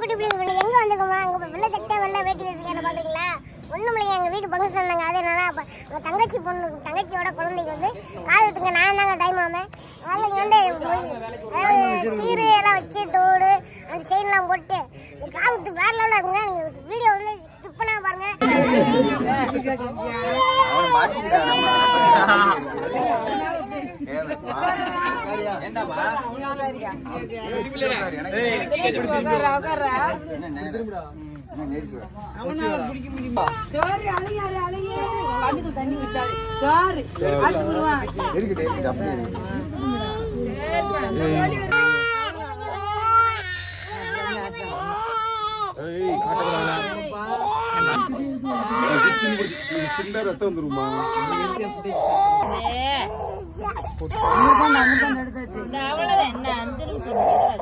குட்டி பிள்ளைங்க எங்க வந்திருக்கோமா அங்க வெள்ளை சட்டை வெள்ளை வேட்டி கட்டிருக்கேன் பாக்குறீங்களா ஒண்ணும் இல்லைங்க எங்க வீட்டு பங்கு சொன்னாங்க அது என்னன்னா அப்ப எங்க தங்கச்சி பொண்ணு தங்கச்சியோட குழந்தைக்கு வந்து காலத்துக்கு நான் தாங்க டைம் ஆமே அதனால நீ வந்து போய் அதாவது சீரு எல்லாம் வச்சு தோடு அந்த செயின் எல்லாம் போட்டு நீ காலத்து வேற லெவலில் இருக்குங்க நீங்க வீடியோ வந்து ஸ்கிப் பண்ணா பாருங்க சோறு அழுகாரு அழுகி கண்ணுக்கு தண்ணி விட்டாரு சோறு அடுத்து விடுவான் சின்ன ரத்தம் வந்துருமா அவ்வளவுதான் என்ன அஞ்சு நிமிஷம்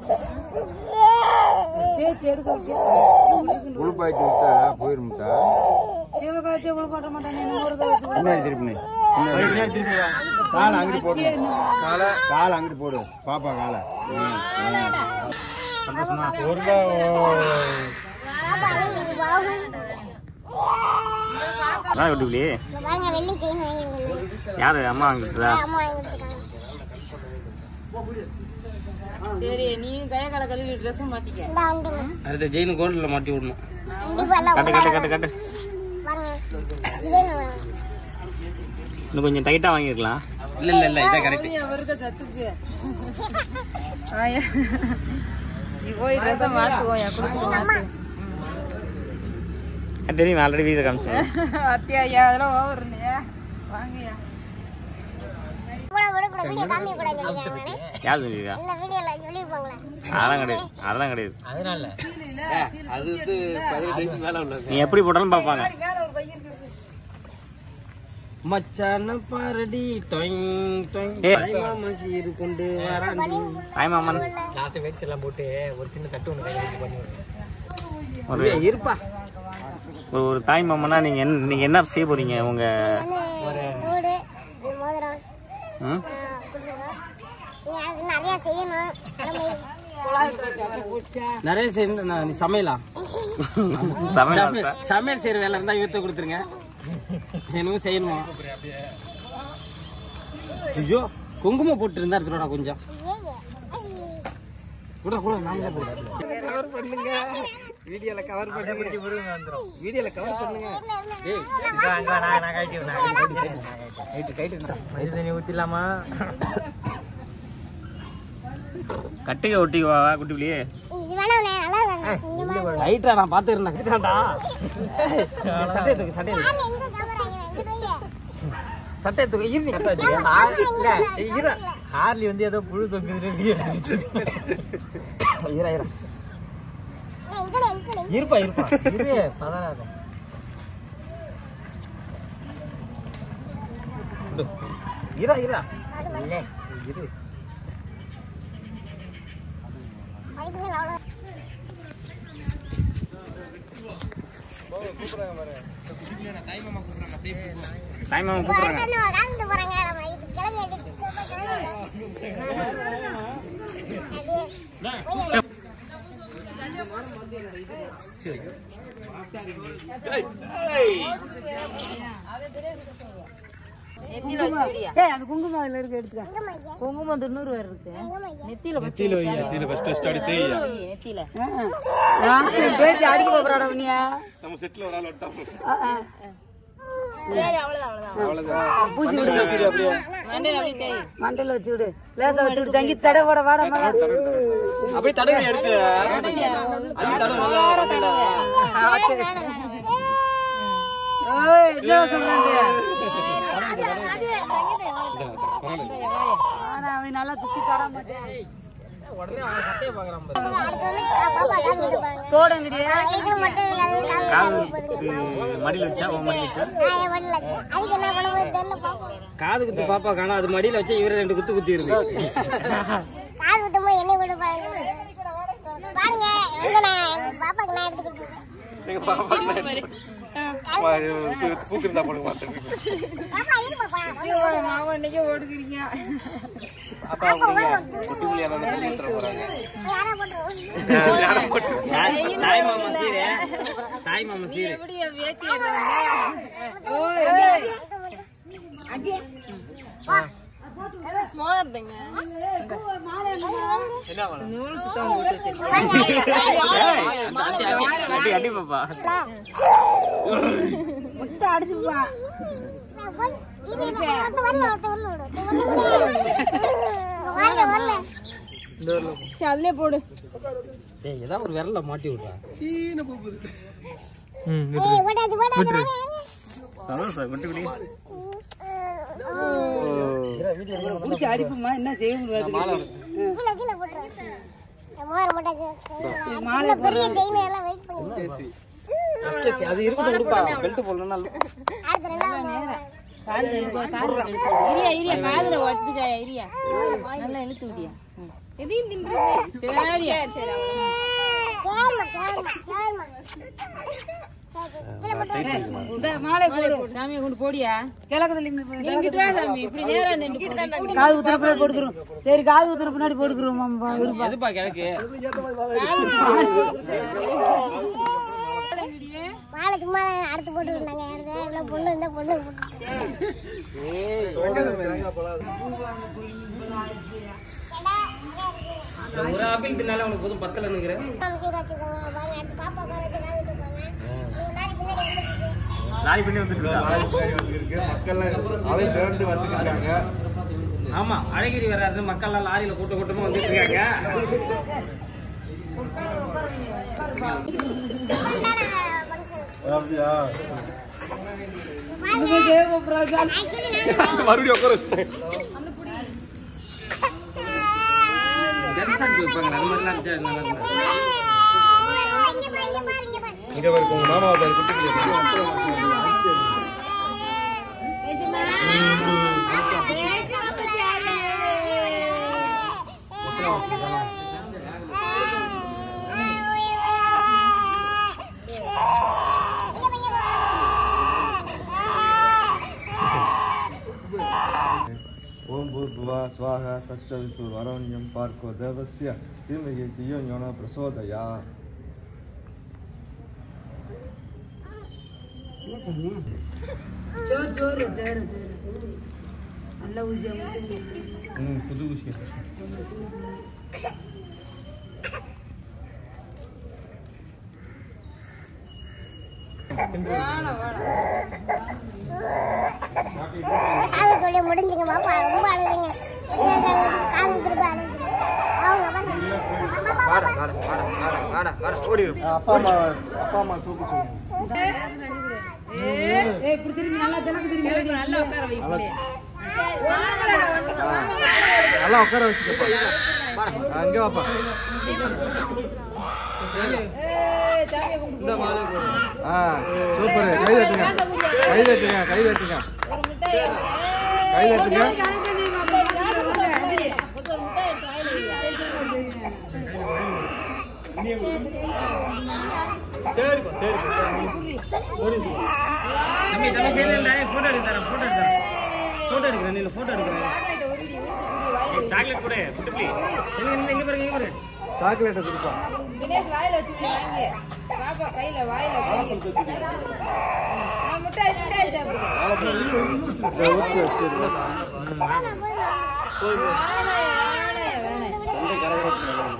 பேச்சு எடுக்க வைக்க உழுப்பாய்ச்சி விட்டா போயிருமுட்டா சிவகாட்சி உள்பாட்ட மாட்டானே பின்னாடி திருப்பினே காலை அங்கிட்டு போடு காலை காலை அங்கிட்டு போடு பாப்பா காலை சந்தோஷமா ஒரு அதான் விட்டுவிலே இங்க பாருங்க வெள்ளி செயின் வாங்கி யாரு அம்மா வாங்கிட்டுதா அம்மா வாங்கி கொடுத்துருக்காங்க சரி நீ கைய கால கழுவி ட்ரெஸ்ஸும் மாத்திக்க இந்த வண்டி அடுத்த ஜெயின் கோல்டில் மாட்டி விடணும் கண்டிப்பா எல்லாம் கட்டு கட்டு கட்டு கட்டு பாருங்க டிசைன் இன்னும் கொஞ்சம் டைட்டா வாங்கிருக்கலாம் இல்லை இல்லை இல்லை இதான் கரெக்ட் அவருக்கு சத்துக்கு ஆயா நீ போய் ட்ரெஸ்ஸை மாட்டுவோம் என் குடும்பம் தெரியும் ஆல்ரெடி வீட்டில் காமிச்சேன் அத்தியா ஐயா அதெல்லாம் ஓவர் இல்லையா வாங்கய்யா கூட கூட கூட வீடியோ காமிக்க கூடாதுன்னு சொல்லிருக்காங்க யார் செஞ்சிருக்கா இல்ல வீடியோல சொல்லிருப்பாங்களே அதெல்லாம் கிடையாது அதெல்லாம் கிடையாது அதனால அது வந்து பதினெட்டு வயசு மேலே உள்ளது நீ எப்படி போட்டாலும் பார்ப்பாங்க மச்சான பாரடி டொயின் டொயின் ஏ. மாமா சீரு கொண்டு வராண்டி தாய் மாமன் லாஸ்ட் வெயிட்ஸ் எல்லாம் போட்டு ஒரு சின்ன தட்டு ஒன்று பண்ணி ஒரு இருப்பா ஒரு ஒரு தாய் மாமனா நீங்க என்ன நீங்க என்ன செய்ய போறீங்க உங்க வந்து தோடு இது மோதிரம் ம்? ஆ, கொடுத்துருக்கோம் நீங்க அதுக்கு நிறைய செய்யணும் கிளம்பி நிறைய சேர்ந்து நான் நீ சமையலா தமிழ் சமையல் சமையல் செய்யற வேலை இருந்தா இவர்த்த கொடுத்துருங்க என்னமோ செய்யணுமா ஐயோ குங்குமம் போட்டு இருந்தா எடுத்துடா கொஞ்சம் கூட கூட நாங்களே கவர் பண்ணுங்க வீடியோல கவர் பண்ணுங்க வீடியோல கவர் பண்ணுங்க ஏய் கைட்டு கைட்டு வயசு தண்ணி ஊத்திடலாமா கட்டிக்க ஒட்டிக்குவா குட்டிவிலியே இது வேணா உன்னை நல்லா வேணும் சிங்கமா லைட்டா நான் பாத்துக்கிறேன் கைட்டாண்டா சட்டை தூக்கு சட்டை தூக்கு யாரு எங்க கேமரா எங்க போய் சட்டை தூக்கு ஈவினிங் கட்ட வச்சு இல்ல ஹார்லி வந்து ஏதோ புழு தொங்குதுன்னு வீடியோ எடுத்துட்டு இருக்கு ஈரா ஈரா எங்கடா எங்கடா இருப்பா இருப்பா இரு பதறாத இரா இரா இல்லை இரு அதுக்கு மேல அவ்வளவு தாய் மாமன் கூப்பிடுறாங்க என்ன வாங்கிட்டு போறாங்க நம்ம இது கிளம்பி எடுத்து கிளம்பி ஏய் அந்த குங்குமம் அதுல இருக்கு எடுத்துக்க குங்குமம் தொண்ணூறு பேர் இருக்கு நெத்தியில நெத்தியில நெத்தியில ஃபர்ஸ்ட் ஸ்டார்ட் தேய்யா நெத்தியில பேச்சு அடிக்க போறாடா உனியா நம்ம செட்ல ஒரு ஆள் வட்டா சரி அவ்வளவுதான் அவ்வளவுதான் அவ்வளவுதான் பூச்சி விடு அப்படியே மண்டையில அப்படியே தேய் மண்டையில வச்சு விடு லேசா வச்சு விடு தங்கி தடை போட வாட மரம் அப்படியே தடவை எடுத்து ஏய் என்ன சொல்றாங்க ஆனா அவன் நல்லா சுத்தி தர மாட்டேன் உடனே அவன் சட்டையை பாக்குறான் பாரு. பாப்பா காமிட்டு பாருங்க தோடங்கிறியா இது மட்டும் கால் காது இது மடியில் வச்சா உன் மடியில் வச்சா நான் வரல அதுக்கு என்ன பண்ண போகுது தெரியல பாப்போம் காது குத்து பாப்பா காணா அது மடியில வச்சு இவரு ரெண்டு குத்து குத்தி இருக்கு கால் குத்தும் போது என்ன கூட பாருங்க பாருங்க வந்து நான் பாப்பாக்கு நான் எடுத்துக்கிட்டு இருக்கேன். எங்க பாப்பா பூக்கு இருந்தா போடுங்க மாட்டேன் பாப்பா இரு பாப்பா மாமா இன்னைக்கு ஓடுக்கிறீங்க அப்பா அப்படிங்க குட்டி புள்ளி அண்ணன் தள்ளி விட்டுற போறாங்க யாரா போட்டுருவோம் தாய் மாமன் சீரு எப்படி வேட்டி எடுறாங்க? மோதிரங்க. நூல் சுத்தம் போட்டு வச்சிருக்கேன். அடி அடி பாப்பா முட்டை அடிச்சுப்பா. சரி, அதுலயே போடு ஏய் ஏதாவது ஒரு விரல மாட்டி விடுறா சந்தோஷம் குட்டி குட்டி பிடிச்சி அடிப்புமா என்ன செய்ய முடியாது பெரிய தெய்வம் எல்லாம் வெயிட் பண்ணி எஸ்கேசி அது இருக்கட்டும் கொடுப்பா பெல்ட் போடணும்னா அடுத்த ரெண்டாவது இரியா இரியா காதுல ஒட்டுக்காயா இரியா நல்லா இழுத்து விடியா எதையும் தின்றது சரியா சரி கேர்மா கேர்மா கேர்மா இந்த மாலை போடு சாமியை கொண்டு போடியா நீங்கிட்டு வா சாமி இப்படி நேரா நின்று காது குத்துற பின்னாடி போட்டுக்கிறோம் சரி காது குத்துற பின்னாடி போட்டுக்கிறோம் எதுப்பா கிழக்கு மாலை சும்மா அடுத்து போட்டு இருந்தாங்க யாருக்கு இல்லை பொண்ணு இருந்தால் பொண்ணு போட்டு ஒரு ஆப்பிள் தின்னால உனக்கு போதும் பத்தல நிக்கிறேன் வச்சுக்கோங்க பாருங்க அடுத்து பாப்பா உட்கார வச்சு காது வச்சுக்கோங்க முன்னாடி பின்னாடி வந்துருக்கு லாரி பண்ணி வந்துருக்கா லாரி பின்னாடி வந்துருக்கு மக்கள்லாம் அலை திரண்டு வந்துருக்காங்க ஆமா அழகிரி வராரு மக்கள்லாம் லாரியில கூட்ட கூட்டமா வந்துட்டு இருக்காங்க அப்படியா ஆக்சுவலி மறுபடியும் உட்கார வச்சுட்டேன் ஜென்சான் வைப்பாங்க அது மாதிரிலாம் இருந்துச்சா நல்லா இருந்தா. இங்க பாரு இங்க பாரு இங்க பாரு இங்க பாரு உங்க மாமா பாரு குட்டி பிள்ளை ஓம் பூர்புவா ஸ்வாகா சச்சவித்து வரண்யம் பார்க்கோ தேவஸ்ய தீமகி தியோ ஞான பிரசோதயா சோறு சோறு சோறு சோறு நல்ல ஊசியா ம் புது விஷயம் காது சொல்லி முடிஞ்சுங்க பாப்பா ரொம்ப அழுதுங்க காது திரும்ப அழுதுங்க அவங்க பாருங்க வாடா வாடா வாடா வாடா வாடா வாடா ஓடி வா. அப்பா அம்மா அப்பா அம்மா தூக்கு சொல்லுங்க ஏய் இப்படி திரும்பி நல்லா தினக்கு திரும்பி நல்லா உட்கார வை இப்படியே. நல்லா உட்கார வச்சுக்கப்பா அங்க வாப்பா ஏய், சாமியை கும்பிட்டு போ. ஆ சூப்பர் கை தட்டுங்க கை தட்டுங்க கை தட்டுங்க ஒரு மிட்டாய் கை தட்டுங்க ஒரு மிட்டாய் எடுத்து வாயில வைங்க. தம்பி தம்பி சேர்ந்து இல்ல போட்டோ எடுத்து தரேன் போட்டோ எடுத்து தரேன் போட்டோ எடுக்கிறேன் நீ போட்டோ எடுக்கிறேன் சாக்லேட் கூட குட்டி புள்ளி எங்க எங்க எங்க பாருங்க எங்க பாருங்க சாக்லேட்டை கொடுப்பா தினேஷ் வாயில வச்சுட்டு வாங்க. பாப்பா கையில வாயில கையில. ஆ, மிட்டாய் மிட்டாய் சாப்பிடுங்க. இதை ஊற்றி வச்சிருக்கேன் வேணாம், வேணாம், வேணாம்.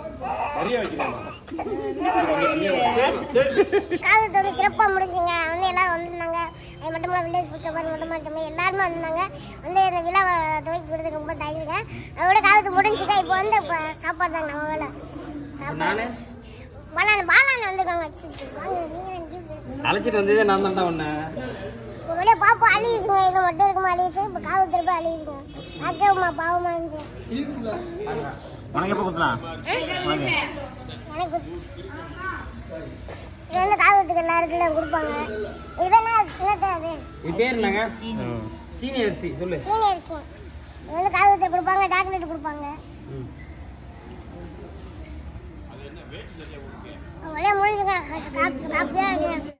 காது தொகை சிறப்பாக முடிஞ்சுங்க வந்து எல்லாரும் வந்திருந்தாங்க அது மட்டும் இல்லை வில்லேஜ் பூச்சா பாருங்க மட்டும் மட்டுமே எல்லாருமே வந்திருந்தாங்க வந்து இந்த விழா துவக்கி கொடுத்து ரொம்ப தேங்க்ஸுங்க அதோட காலத்து முடிஞ்சுக்கா இப்போ வந்து இப்போ சாப்பாடு தாங்க நம்ம வேலை சாப்பாடு பாலான பாலான வந்திருக்காங்க அடிச்சிட்டு வாங்க நீங்க அஞ்சு பேசுங்க அழைச்சிட்டு வந்ததே நான் தான்டா உன்னை இப்போ வெளியே பாப்பா அழியுச்சுங்க இது மட்டும் இருக்குமா அழியுச்சு இப்போ காது திரும்ப அழியுதுங்க பார்க்கவுமா பாவமா இருந்துச்சு உனக்கு எப்போ குத்தலாம் எனக்கு இது வந்து காதுத்துக்கு எல்லாருக்கும் கொடுப்பாங்க இது என்ன என்னத்தை அது இது பேர் என்னங்க சீனி அரிசி சொல்லு சீனியர் சிங் இது வந்து காதுத்து கொடுப்பாங்க டாக்டரேட் கொடுப்பாங்க ஒரே முடிஞ்சுங்க காப்பி காப்பியாக